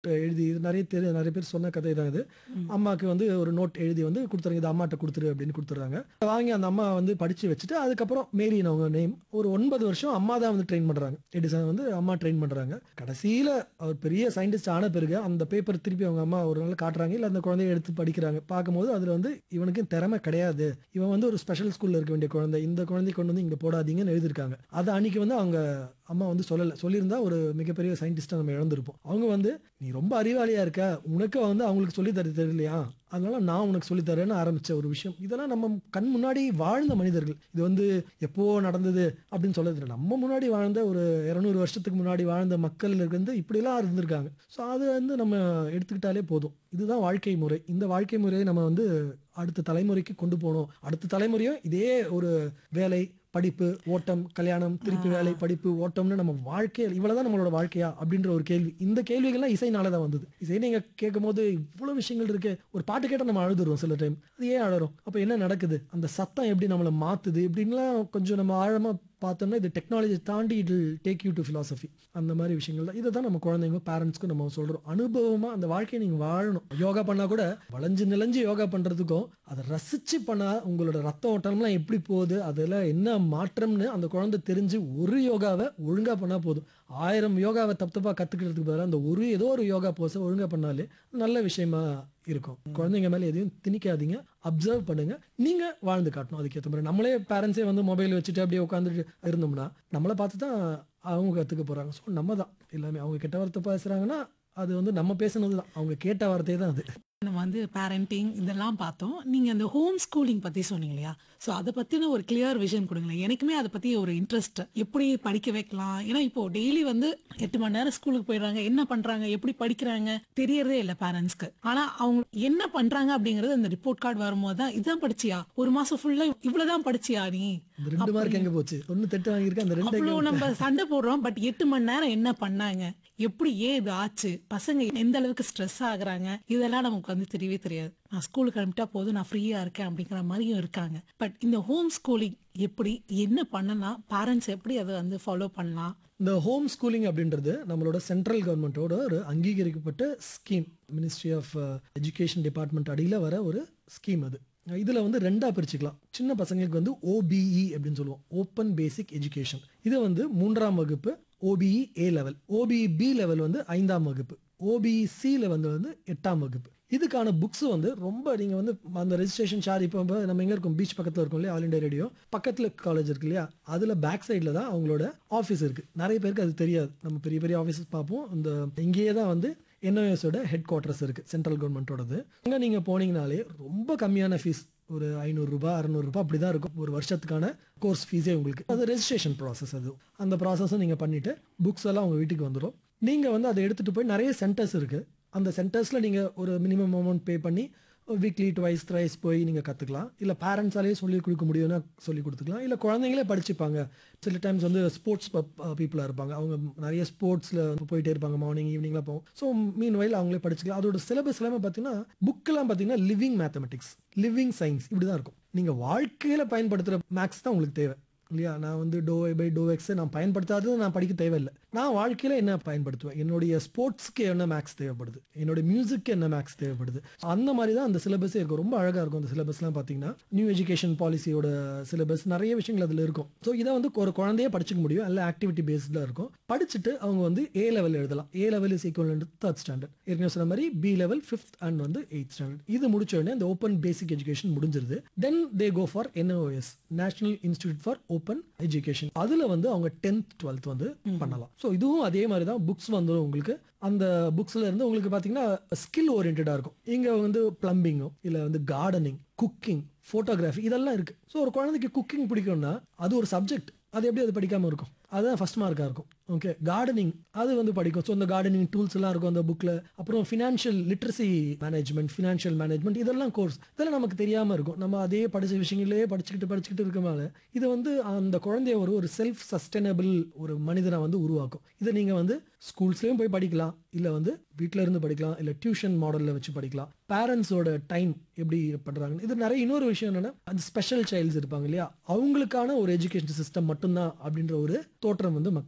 எழுதி இது நிறைய தெரி நிறைய பேர் சொன்ன கதை தான் இது அம்மாவுக்கு வந்து ஒரு நோட் எழுதி வந்து கொடுத்துருங்க இது அம்மாட்ட கொடுத்துரு அப்படின்னு கொடுத்துட்றாங்க வாங்கி அந்த அம்மா வந்து படிச்சு வச்சுட்டு அதுக்கப்புறம் மேரின் அவங்க நேம் ஒரு ஒன்பது வருஷம் அம்மா தான் வந்து ட்ரெயின் பண்றாங்க எடிசன் வந்து அம்மா ட்ரெயின் பண்றாங்க கடைசியில அவர் பெரிய சயின்டிஸ்ட் ஆன பிறகு அந்த பேப்பர் திருப்பி அவங்க அம்மா ஒரு நாள் காட்டுறாங்க இல்ல அந்த குழந்தைய எடுத்து படிக்கிறாங்க பார்க்கும்போது அதுல வந்து இவனுக்கு திறமை கிடையாது இவன் வந்து ஒரு ஸ்பெஷல் ஸ்கூல்ல இருக்க வேண்டிய குழந்தை இந்த குழந்தை கொண்டு வந்து இங்க போடாதீங்கன்னு எழுதியிருக்காங்க அது அன்னைக்கு வந்து அவங்க அம்மா வந்து சொல்லலை சொல்லியிருந்தா ஒரு மிகப்பெரிய சயின்டிஸ்ட்டை நம்ம இழந்திருப்போம் அவங்க வந்து நீ ரொம்ப அறிவாளியா இருக்க உனக்கு வந்து அவங்களுக்கு சொல்லி தர தெரியலையா அதனால நான் உனக்கு சொல்லி தரேன்னு ஆரம்பிச்ச ஒரு விஷயம் இதெல்லாம் நம்ம கண் முன்னாடி வாழ்ந்த மனிதர்கள் இது வந்து எப்போ நடந்தது அப்படின்னு சொல்ல தெரியல நம்ம முன்னாடி வாழ்ந்த ஒரு இருநூறு வருஷத்துக்கு முன்னாடி வாழ்ந்த மக்கள் வந்து இப்படிலாம் இருந்திருக்காங்க ஸோ அதை வந்து நம்ம எடுத்துக்கிட்டாலே போதும் இதுதான் வாழ்க்கை முறை இந்த வாழ்க்கை முறையை நம்ம வந்து அடுத்த தலைமுறைக்கு கொண்டு போகணும் அடுத்த தலைமுறையும் இதே ஒரு வேலை படிப்பு ஓட்டம் கல்யாணம் திருப்பி வேலை படிப்பு ஓட்டம்னு நம்ம வாழ்க்கையில் இவ்வளவுதான் நம்மளோட வாழ்க்கையா அப்படின்ற ஒரு கேள்வி இந்த கேள்விகள்லாம் இசைனால தான் வந்தது இசை நீங்க கேட்கும் போது இவ்வளவு விஷயங்கள் இருக்கு ஒரு பாட்டு கேட்டால் நம்ம அழுதுருவோம் சில டைம் அது ஏன் அழறோம் அப்போ என்ன நடக்குது அந்த சத்தம் எப்படி நம்மளை மாத்துது இப்படின்லாம் கொஞ்சம் நம்ம ஆழமா பார்த்தோம்னா இது டெக்னாலஜி தாண்டி it take you to philosophy அந்த மாதிரி விஷயங்கள் தான் இதை தான் நம்ம குழந்தைங்க பேரண்ட்ஸ்க்கும் நம்ம சொல்றோம் அனுபவமா அந்த வாழ்க்கையை நீங்க வாழணும் யோகா பண்ணா கூட வளைஞ்சு நிலைஞ்சு யோகா பண்றதுக்கும் அதை ரசிச்சு பண்ணா உங்களோட ரத்த ஓட்டம்லாம் எப்படி போகுது அதில் என்ன மாற்றம்னு அந்த குழந்தை தெரிஞ்சு ஒரு யோகாவை ஒழுங்கா பண்ணா போதும் ஆயிரம் யோகாவை தப்பு தப்பா கத்துக்கிறதுக்கு பதிலாக அந்த ஒரு ஏதோ ஒரு யோகா போஸை ஒழுங்கா பண்ணாலே நல்ல விஷயமா இருக்கும் குழந்தைங்க மேல எதையும் திணிக்காதீங்க அப்சர்வ் பண்ணுங்க நீங்க வாழ்ந்து காட்டணும் அதுக்கேற்ற மாதிரி நம்மளே பேரண்ட்ஸே வந்து மொபைல் வச்சுட்டு அப்படியே உட்காந்துட்டு இருந்தோம்னா நம்மளை பார்த்து தான் அவங்க கற்றுக்க போறாங்க ஸோ நம்ம தான் எல்லாமே அவங்க கெட்ட வார்த்தை பேசுறாங்கன்னா அது வந்து நம்ம பேசுனது தான் அவங்க கேட்ட வார்த்தை தான் அது நம்ம வந்து பேரண்டிங் இதெல்லாம் பார்த்தோம் நீங்க அந்த ஹோம் ஸ்கூலிங் பத்தி சொன்னீங்க இல்லையா ஸோ அதை பத்தின ஒரு கிளியர் விஷன் கொடுங்களேன் எனக்குமே அதை பத்தி ஒரு இன்ட்ரெஸ்ட் எப்படி படிக்க வைக்கலாம் ஏன்னா இப்போ டெய்லி வந்து எட்டு மணி நேரம் ஸ்கூலுக்கு போயிடுறாங்க என்ன பண்றாங்க எப்படி படிக்கிறாங்க தெரியறதே இல்லை பேரண்ட்ஸ்க்கு ஆனா அவங்க என்ன பண்றாங்க அப்படிங்கறது அந்த ரிப்போர்ட் கார்டு வரும்போது தான் இதான் படிச்சியா ஒரு மாசம் ஃபுல்லா இவ்வளவுதான் படிச்சியா நீ இந்த ரெண்டு மார்க் எங்க போச்சு ஒன்னு தெட்டு வாங்கியிருக்கேன் அந்த ரெண்டு அவ்வளோ நம்ம சண்டை போடுறோம் பட் எட்டு மணி நேரம் என்ன பண்ணாங்க எப்படி ஏன் இது ஆச்சு பசங்க எந்த அளவுக்கு ஸ்ட்ரெஸ் ஆகுறாங்க இதெல்லாம் நமக்கு வந்து தெரியவே தெரியாது நான் ஸ்கூலுக்கு அனுப்பிட்டா போதும் நான் ஃப்ரீயா இருக்கேன் அப்படிங்கிற மாதிரியும் இருக்காங்க பட் இந்த ஹோம் ஸ்கூலிங் எப்படி என்ன பண்ணலாம் பேரண்ட்ஸ் எப்படி அதை வந்து ஃபாலோ பண்ணலாம் இந்த ஹோம் ஸ்கூலிங் அப்படின்றது நம்மளோட சென்ட்ரல் கவர்மெண்ட்டோட ஒரு அங்கீகரிக்கப்பட்ட scheme ministry of education department அடியில் வர ஒரு ஸ்கீம் அது இதில் வந்து ரெண்டாக பிரிச்சுக்கலாம் சின்ன பசங்களுக்கு வந்து ஓபிஇ அப்படின்னு சொல்லுவோம் ஓப்பன் பேசிக் எஜுகேஷன் இது வந்து மூன்றாம் வகுப்பு O B E A level O B E B level வந்து ஐந்தாம் வகுப்பு ஓபிஇ சி லெவல் வந்து எட்டாம் வகுப்பு இதுக்கான புக்ஸ் வந்து ரொம்ப நீங்கள் வந்து அந்த ரெஜிஸ்ட்ரேஷன் சார்ஜ் இப்போ இப்போ நம்ம எங்கே இருக்கோம் பீச் பக்கத்தில் இருக்கும் இல்லையா ஆல் இண்டியா ரேடியோ பக்கத்தில் காலேஜ் இருக்கு இல்லையா அதில் பேக் சைடில் தான் அவங்களோட ஆஃபீஸ் இருக்குது நிறைய பேருக்கு அது தெரியாது நம்ம பெரிய பெரிய ஆஃபீஸஸ் பார்ப்போம் இந்த இங்கேயே தான் வந்து என்ஓஎஸோட ஹெட் குவார்ட்டர்ஸ் இருக்குது சென்ட்ரல் கவர்மெண்ட்டோடது அங்கே நீங்கள் போனீங்கனாலே ரொம்ப கம்மியான ஃபீஸ் ஒரு ஐநூறுரூபா அறநூறுபா அப்படி தான் இருக்கும் ஒரு வருஷத்துக்கான கோர்ஸ் ஃபீஸே உங்களுக்கு அது ரெஜிஸ்ட்ரேஷன் ப்ராசஸ் அது அந்த ப்ராசஸும் நீங்கள் பண்ணிவிட்டு புக்ஸ் எல்லாம் உங்கள் வீட்டுக்கு வந்துடும் நீங்கள் வந்து அதை எடுத்துகிட்டு போய் நிறைய சென்டர்ஸ் இருக்குது அந்த சென்டர்ஸில் நீங்கள் ஒரு மினிமம் அமௌண்ட் பே பண்ணி வீக்லி டுவைஸ் த்ரைஸ் போய் நீங்கள் கற்றுக்கலாம் இல்லை பேரண்ட்ஸாலேயே சொல்லி கொடுக்க முடியும்னா சொல்லி கொடுத்துக்கலாம் இல்லை குழந்தைங்களே படிச்சுப்பாங்க சில டைம்ஸ் வந்து ஸ்போர்ட்ஸ் பீப்புளாக இருப்பாங்க அவங்க நிறைய ஸ்போர்ட்ஸில் போயிட்டே இருப்பாங்க மார்னிங் ஈவினிங்லாம் போகும் ஸோ மீன் வயல் அவங்களே படிச்சுக்கலாம் அதோட சிலபஸ் எல்லாமே பார்த்தீங்கன்னா புக்கெல்லாம் பார்த்தீங்கன்னா லிவிங் மேத்தமெட்டிக்ஸ் லிவிங் சயின்ஸ் இப்படி தான் இருக்கும் நீங்கள் வாழ்க்கையில் பயன்படுத்துகிற மேக்ஸ் தான் உங்களுக்கு தேவை இல்லையா நான் வந்து டோ பை டோ எக்ஸ் நான் பயன்படுத்தாதது நான் படிக்க தேவையில்லை நான் வாழ்க்கையில் என்ன பயன்படுத்துவேன் என்னுடைய ஸ்போர்ட்ஸ்க்கு என்ன மேக்ஸ் தேவைப்படுது என்னுடைய மியூசிக்கு என்ன மேக்ஸ் தேவைப்படுது அந்த மாதிரி தான் அந்த சிலபஸே இருக்கும் ரொம்ப அழகாக இருக்கும் அந்த சிலபஸ்லாம் பார்த்தீங்கன்னா நியூ எஜுகேஷன் பாலிசியோட சிலபஸ் நிறைய விஷயங்கள் அதில் இருக்கும் ஸோ இதை வந்து ஒரு குழந்தையே படிச்சுக்க முடியும் அல்ல ஆக்டிவிட்டி பேஸ்டாக இருக்கும் படிச்சுட்டு அவங்க வந்து ஏ லெவல் எழுதலாம் A level is equal third standard ஏற்கனவே சொன்ன மாதிரி பி லெவல் ஃபிஃப்த் அண்ட் வந்து எயிட் ஸ்டாண்டர்ட் இது முடிச்ச உடனே இந்த ஓப்பன் பேசிக் எஜுகேஷன் முடிஞ்சிருது then they go for N O S national institute for open education அதுல வந்து அவங்க டென்த் டுவெல்த் வந்து பண்ணலாம் ஸோ இதுவும் அதே மாதிரி தான் புக்ஸ் வந்துடும் உங்களுக்கு அந்த புக்ஸ்ல இருந்து உங்களுக்கு பார்த்தீங்கன்னா ஸ்கில் ஓரியன்டாக இருக்கும் இங்க வந்து பிளம்பிங்கோ இல்லை வந்து கார்டனிங் குக்கிங் ஃபோட்டோகிராஃபி இதெல்லாம் இருக்கு ஸோ ஒரு குழந்தைக்கு குக்கிங் பிடிக்கும்னா அது ஒரு சப்ஜெக்ட் அது எப்படி அது படிக்காம இருக்கும் அதுதான் ஃபர்ஸ்ட் மார்க்காக இருக்கும் ஓகே கார்டனிங் அது வந்து படிக்கும் ஸோ அந்த கார்டனிங் டூல்ஸ் எல்லாம் இருக்கும் அந்த புக்கில் அப்புறம் financial literacy management financial management இதெல்லாம் கோர்ஸ் இதெல்லாம் நமக்கு தெரியாமல் இருக்கும் நம்ம அதே படிச்ச விஷயங்களே படிச்சுக்கிட்டு படிச்சுக்கிட்டு இருக்கனால இது வந்து அந்த குழந்தைய ஒரு ஒரு செல்ஃப் சஸ்டைனபிள் ஒரு மனிதனை வந்து உருவாக்கும் இதை நீங்கள் வந்து ஸ்கூல்ஸ்லேயும் போய் படிக்கலாம் இல்லை வந்து வீட்டில இருந்து படிக்கலாம் இல்லை டியூஷன் மாடலில் வச்சு படிக்கலாம் பேரண்ட்ஸோட டைம் எப்படி பண்ணுறாங்கன்னு இது நிறைய இன்னொரு விஷயம் என்னன்னா அந்த ஸ்பெஷல் சைல்ட்ஸ் இருப்பாங்க இல்லையா அவங்களுக்கான ஒரு எஜுகேஷன் சிஸ்டம் மட்டும்தான் அப்படின்ற ஒரு தோற்றம் வந்து மக்கள்கிட்ட இருக்கு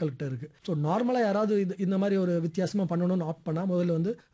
இருக்குது ஸோ நார்மலாக யாராவது இது இந்த மாதிரி ஒரு வித்தியாசமாக பண்ணணும்னு ஆப்ட் பண்ணால் முதல்ல வந்து